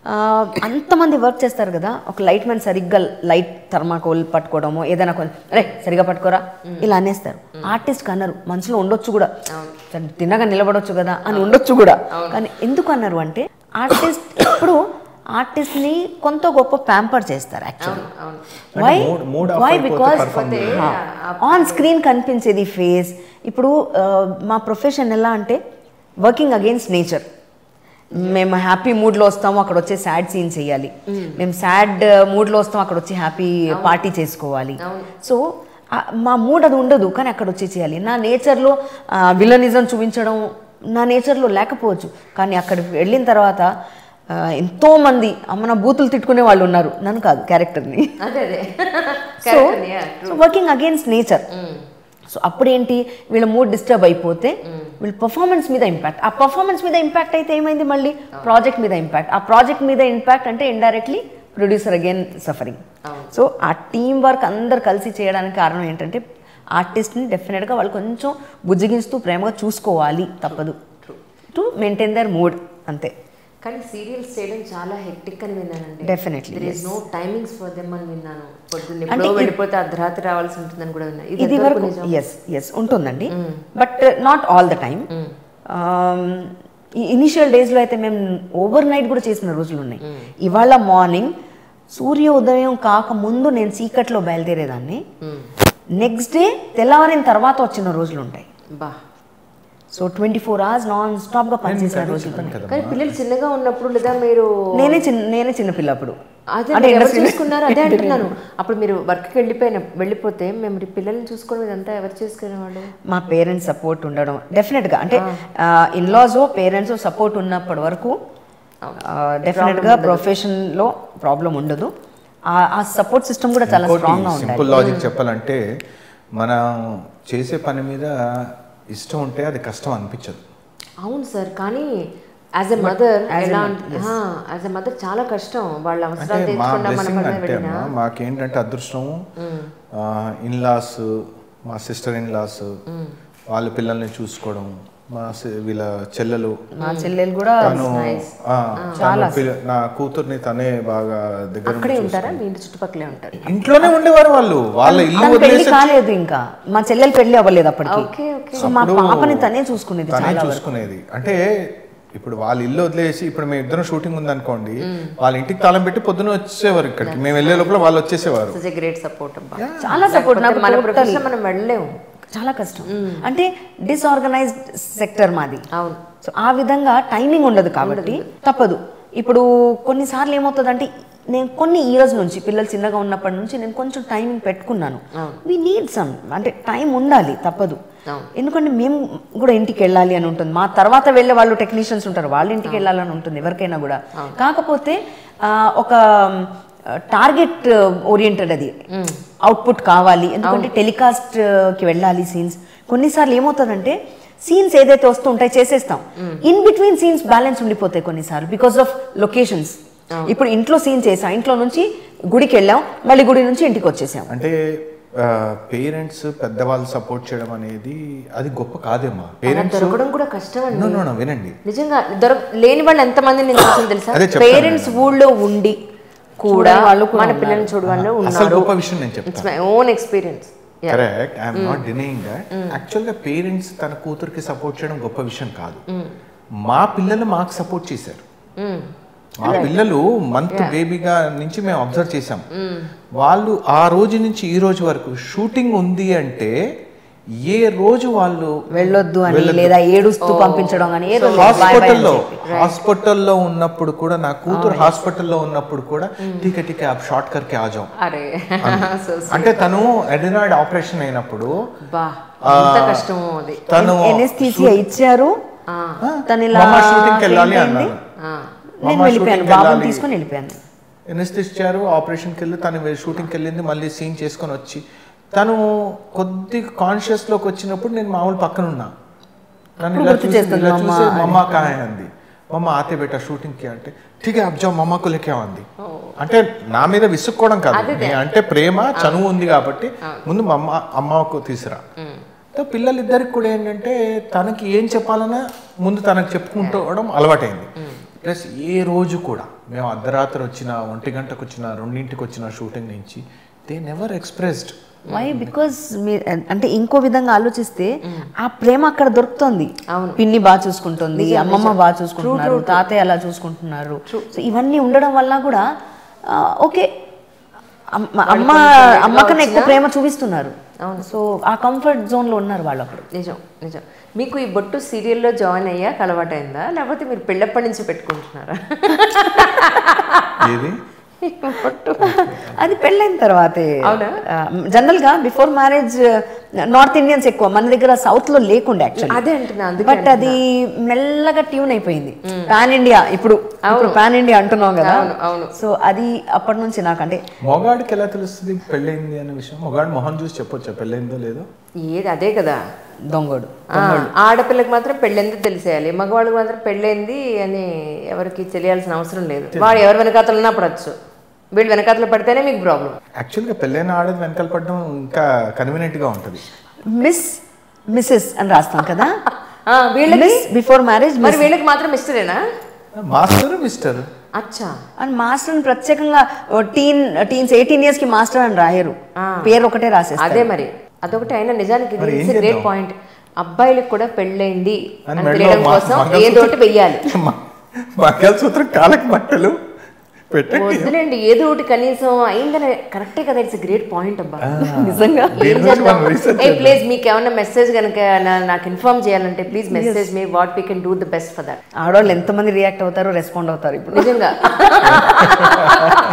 ఆ, అంతమంది వర్క్ చేస్తారు కదా ఒక లైట్ మ్యాన్ సరిగ్గా లైట్ థర్మాకోల్ పట్టుకోవడము ఏదైనా కొంచెం అరే సరిగా పట్టుకోరా ఇలా అనేస్తారు ఆర్టిస్ట్ అన్నారు మనసులో ఉండొచ్చు కూడా సరే, తిన్నగా నిలబడొచ్చు కదా అని ఉండొచ్చు కూడా కానీ ఎందుకు అన్నారు అంటే ఆర్టిస్ట్ ఎప్పుడు ఆర్టిస్ట్ ని కొంత గొప్ప ప్యాంపర్ చేస్తారు యాక్చువల్లీ అవును why mood- mood off why అయిపోతే బికాస్ perform ఆన్ స్క్రీన్ కనిపించేది ఫేస్ ఇప్పుడు ఆ, మా ప్రొఫెషన్ ఎలా అంటే వర్కింగ్ అగేన్స్ట్ నేచర్ మేము హ్యాపీ మూడ్లో వస్తాము అక్కడ వచ్చే సాడ్ సీన్ చేయాలి మేము సాడ్ మూడ్లో వస్తాం అక్కడ వచ్చి హ్యాపీ పార్టీ చేసుకోవాలి సో మా మూడ్ అది ఉండదు కానీ అక్కడ వచ్చి చేయాలి నా నేచర్లో విలనిజం చూపించడం నా నేచర్లో లేకపోవచ్చు కానీ అక్కడికి వెళ్ళిన తర్వాత ఆ, ఎంతో మంది అమ్మ నా బూతులు తిట్టుకునే వాళ్ళు ఉన్నారు నన్ను కాదు క్యారెక్టర్ని అదే అదే so Correct, yeah, true. Working against nature so అప్పుడేంటి వీళ్ళ మూడ్ డిస్టర్బ్ అయిపోతే వీళ్ళ పర్ఫార్మెన్స్ మీద ఇంపాక్ట్ ఆ పర్ఫార్మెన్స్ మీద ఇంపాక్ట్ అయితే ఏమైంది మళ్ళీ ప్రాజెక్ట్ మీద ఇంపాక్ట్ ఆ ప్రాజెక్ట్ మీద ఇంపాక్ట్ అంటే indirectly producer again suffering so ఆ టీం వర్క్ అందరు కలిసి చేయడానికి కారణం ఏంటంటే ఆర్టిస్ట్ని డెఫినెట్గా వాళ్ళు కొంచెం బుజ్జగిస్తూ ప్రేమగా చూసుకోవాలి తప్పదు టు మెయింటైన్ దర్ మూడ్ అంతే కానీ సీరియల్స్ చేయడం చాలా హెక్టిక్ అని విన్నానండి Definitely, there is no timings for them అని విన్నాను పొద్దున్న అంటే ఎప్పుడో ఇది- వెళ్ళిపోతే అర్ధరాత్రి రావాల్సి ఉంటుందని కూడా విన్నాను ఇది ఇది ఎంతవరకు వరకు నిజం? ఎస్ ఎస్ ఉంటుందండి but not all the time initial డేస్లో అయితే మేము ఓవర్ నైట్ కూడా చేసిన రోజులు ఉన్నాయి ఇవాళ మార్నింగ్ సూర్యోదయం కాక ముందు నేను చీకట్లో బయలుదేరేదాన్ని నెక్స్ట్ డే తెల్లవారిన తర్వాత వచ్చిన రోజులు ఉంటాయి బా so twenty four hours non స్టాప్గా పనిచేసిన రోజులు చెప్పాను ఉన్నాయి. కదా కానీ పిల్లలు చిన్నగా ఉన్నప్పుడు లేదా మీరు నేనే చిన్న నేనే చిన్నపిల్ల అప్పుడు అదే అంటే మీరు ఎవరు industry- చూసుకున్నారు అదే అంటున్నాను అప్పుడు మీరు వర్క్కి వెళ్ళిపోయిన వెళ్ళిపోతే మేము మరి పిల్లల్ని చూసుకోవడం ఇదంతా ఎవరు చేసుకునేవాళ్ళు మా పేరెంట్స్ సపోర్ట్ ఉండడం డెఫినెట్గా అంటే ఇన్లాస్ పేరెంట్స్ సపోర్ట్ ఉన్నప్పటి వరకు డెఫినెట్గా ప్రొఫెషన్లో ప్రాబ్లం ఉండదు ఆ- ఆ సపోర్ట్ సిస్టమ్ కూడా చాలా స్ట్రాంగ్గా ఉండాలి సింపుల్ లాజిక్ చెప్పాలంటే మనం చేసే పని మీద ఇష్టం ఉంటే అది కష్టం అనిపించదు అవును సార్ కానీ యాజ్ ఎ మదర్ ఎలా యాజ్ ఎ మదర్ చాలా కష్టం వాళ్ళ అంటే అవసరాలు మా తీర్చుకుండా మన బ్లెస్సింగ్ పని అంటే వెళ్ళినా అమ్మా మాకేంటంటే అదృష్టం ఇన్లాస్ మా సిస్టర్ ఇన్లాస్ వాళ్ళ పిల్లల్ని చూసుకోవడం మా సి- వీళ్ళ చెల్లెలు మా చెల్లెలు కూడా తను ఆ, తను పిల్ల- నా కూతుర్ని తనే బాగా దగ్గర ఉండి అక్కడే ఉంటారా మీ ఇంటి చుట్టుపక్కలే ఉంటారు ఇంట్లోనే ఉండేవారు వాళ్ళు వాళ్ళ ఇల్లు తన పెళ్లి వదిలేసి కాలేదు ఇంకా మా చెల్లెలు పెళ్లి అవ్వలేదు అప్పటికి ఓకే ఓకే సో మా పాపని తనే చూసుకునేది తనే చాలా చూసుకునేది అంటే ఇప్పుడు వాళ్ళ ఇల్లు వదిలేసి ఇప్పుడు మేము ఇద్దరం షూటింగ్ ఉందనుకోండి వాళ్ళ ఇంటికి తాళం పెట్టి పొద్దున వచ్చేవారు ఇక్కడికి మేము వెళ్ళే లోపల వాళ్ళు వచ్చేసేవారు సచ్ ఎ గ్రేట్ సపోర్ట్ అబ్బా చాలా సపోర్ట్ నాకు మన total- ప్రొఫెషన్ మనం వెళ్ళలేము చాలా కష్టం అంటే డిస్ఆర్గనైజ్డ్ సెక్టర్ మాది అవును సో ఆ విధంగా టైమింగ్ ఉండదు కాబట్టి తప్పదు ఇప్పుడు కొన్నిసార్లు ఏమవుతుందంటే నేను కొన్ని ఇయర్స్ నుంచి పిల్లలు చిన్నగా ఉన్నప్పటి నుంచి నేను కొంచెం టైమింగ్ పెట్టుకున్నాను వి నీడ్ సమ్ అంటే టైం ఉండాలి తప్పదు ఎందుకంటే మేము కూడా ఇంటికి వెళ్ళాలి అని ఉంటుంది మా తర్వాత వెళ్ళే వాళ్ళు టెక్నీషియన్స్ ఉంటారు వాళ్ళ ఇంటికి వెళ్ళాలని ఉంటుంది ఎవరికైనా కూడా కాకపోతే ఆ, ఒక టార్గెట్ ఓరియంటెడ్ అది అవుట్పుట్ కావాలి ఎందుకంటే టెలికాస్ట్ కి వెళ్ళాలి సీన్స్ కొన్నిసార్లు ఏమవుతుందంటే సీన్స్ ఏదైతే వస్తూ ఉంటాయి చేసేస్తాం ఇన్ బిట్వీన్ సీన్స్ బ్యాలెన్స్ ఉండిపోతాయి కొన్నిసార్లు బికాస్ ఆఫ్ లొకేషన్స్ ఇప్పుడు ఇంట్లో సీన్ చేసాం ఇంట్లో నుంచి గుడికి వెళ్ళాం మళ్ళీ గుడి నుంచి ఇంటికి వచ్చేసాం అంటే పేరెంట్స్ పెద్దవాళ్ళు సపోర్ట్ చేయడం అనేది అది గొప్ప కాదేమా పేరెంట్స్ దొరకడం కూడా కష్టం అండి నో నో నో వినండి నిజంగా దొరక లేని వాళ్ళు ఎంతమంది నేను చూసాను తెలుసా అదే చెప్తాను పేరెంట్స్ ఊళ్ళో ఉండి కూడా చూడని వాళ్ళు కూడా మన పిల్లల్ని చూడ వాళ్ళు అసలు ఉన్నారు గొప్ప విషయం నేను చెప్తాను it's my own experience correct I'm not denying that యాక్చువల్గా పేరెంట్స్ తన కూతురికి సపోర్ట్ చేయడం గొప్ప విషయం కాదు మా పిల్లలు మాకు సపోర్ట్ చేశారు మా పిల్లలు మంత్ బేబీగా నుంచి మేము అబ్జర్వ్ చేసాం వాళ్ళు ఆ రోజు నుంచి ఈ రోజు వరకు షూటింగ్ ఉంది అంటే ఏ రోజు వాళ్ళు వెళ్ళొద్దు అని లేదా ఏడుస్తూ పంపించడం కానీ ఏ రోజు హాస్పిటల్లో హాస్పిటల్లో ఉన్నప్పుడు కూడా నా కూతురు హాస్పిటల్లో ఉన్నప్పుడు కూడా టీకే టీకే ఆప్ షార్ట్ కర్కే ఆ జాం అరే సో అంటే తను ఎడినాయిడ్ ఆపరేషన్ అయినప్పుడు బా ఎంత కష్టమో అది తను ఎనెస్థీసియా ఇచ్చారు తను ఇలా మమ్మ షూటింగ్కి వెళ్ళాలి faint అయింది. అన్నాను ఆ, నేను వెళ్ళిపోయాను బాబుని తీసుకొని వెళ్ళిపోయాను ఎనెస్థిచ్చారు ఆపరేషన్కి వెళ్ళి తను షూటింగ్కి వెళ్ళింది మళ్ళీ సీన్ చేసుకొని వచ్చి తను కొద్ది కాన్షియస్లోకి వచ్చినప్పుడు నేను మామూలు పక్కన ఉన్నా నన్ను ఇలా గుర్తు చూసి చేస్తుంది ఇలా మమ్మ చూసి మమ్మ కాయ అంది మమ్మ ఆతే బేటా షూటింగ్ కి అంటే ఠీక్ అబ్ జాओ మమ్మకు లేకే అంది అంటే నా మీద విసుక్కోవడం కాదు నే- అంటే ప్రేమ చనువు ఉంది కాబట్టి ముందు మా అమ్మ అమ్మకు తీసురా సో పిల్లలిద్దరికి కూడా ఏంటంటే తనకి ఏం చెప్పాలన్నా ముందు తనకు చెప్పుకుంటూ అలవాటైంది ప్లస్ ఏ రోజు కూడా మేము అర్ధరాత్రి వచ్చిన ఒంటి గంటకు వచ్చిన రెండింటికి వచ్చిన షూటింగ్ నుంచి they never expressed why because me అంటే ఇంకో విధంగా ఆలోచిస్తే ఆ ప్రేమ అక్కడ దొరుకుతుంది పిన్ని బాగా చూసుకుంటుంది అమ్మమ్మ బాగా చూసుకుంటున్నారు తాతయ్య అలా చూసుకుంటున్నారు సో ఇవన్నీ ఉండడం వల్ల కూడా ఓకే అమ్మ అమ్మ అమ్మ కన్నా ఎక్కువ ప్రేమ చూపిస్తున్నారు సో ఆ కంఫర్ట్ జోన్ లో ఉన్నారు వాళ్ళు అప్పుడు నిజం నిజం మీకు ఈ బొట్టు సీరియల్లో జాయిన్ అయ్యాక అలవాటైందా లేకపోతే మీరు పెళ్ళప్పటి నుంచి పెట్టుకుంటున్నారా ఏది బొట్టు అది పెళ్ళైన తర్వాతే అవునా? జనరల్ గా బిఫోర్ మ్యారేజ్ నార్త్ ఇండియన్స్ ఎక్కువ మన దగ్గర సౌత్ లో లేకుండే యాక్చువల్లీ అదే అంటున్నా అందుకే బట్ అది మెల్లగా ట్యూన్ అయిపోయింది పాన్ ఇండియా ఇప్పుడు ఇప్పుడు పాన్ ఇండియా అంటున్నాం కదా అవును, అవును. సో అది అప్పటి నుంచి నాకు అంటే మొగాడికి ఎలా తెలుస్తుంది పెళ్ళైంది అనే విషయం మొగాడు మొహం చూసి చెప్పొచ్చా పెళ్ళైందో లేదో ఏది అదే కదా దొంగడు ఆ, ఆడపిల్లకి మాత్రం పెళ్ళైంది తెలిసేయాలి మగవాళ్ళకి మాత్రం పెళ్ళైంది అని ఎవరికి తెలియాల్సిన అవసరం లేదు వాడు ఎవరు వెనకాతలు ఉన్నా పడచ్చు వీళ్ళు వెనకాతలు పడితేనే మీకు ప్రాబ్లం యాక్చువల్గా పెళ్ళైన ఆడది వెనకాల పడడం ఇంకా కన్వీనియంట్ గా ఉంటుంది మిస్ మిస్సెస్ అని రాస్తాం కదా వీళ్ళకి మిస్ బిఫోర్ మ్యారేజ్ మరి వీళ్ళకి మాత్రం ఇష్టరేనా మాస్టర్ మిస్టర్ అచ్చా అండ్ మాస్టర్ అని ప్రత్యేకంగా టీన్ టీన్స్ ఎయిటీన్ ఇయర్స్ కి మాస్టర్ అని రాయరు పేరు ఒకటే రాసేస్తారు అదే మరి అదొకటి అయినా నిజానికి మరి ఏం గ్రేట్ చేద్దాం? పాయింట్ అబ్బాయిలకు కూడా పెళ్ళైంది అని అని మెడలో తెలియడం మా- కోసం మంగళసూత్రం- ఏదో ఒకటి వెయ్యాలి మ- మంగళసూత్రం కాళ్ళకి బట్టలు పెట్టండి వద్దులేండి ఏదో ఒకటి కనీసం అయిందని కరెక్టే కదా ఇట్స్ గ్రేట్ పాయింట్ అబ్బా నిజంగా దీని ఏం గురించి చేద్దాం మనం research ఏ ప్లీజ్ మీకు ఏమన్నా మెసేజ్ కనుక నా- నాకు ఇన్ఫార్మ్ చేయాలంటే please message me what we can do the best for that ఆడవాళ్ళు ఎంతమంది రియాక్ట్ అవుతారో రెస్పాండ్ అవుతారు ఇప్పుడు నిజంగా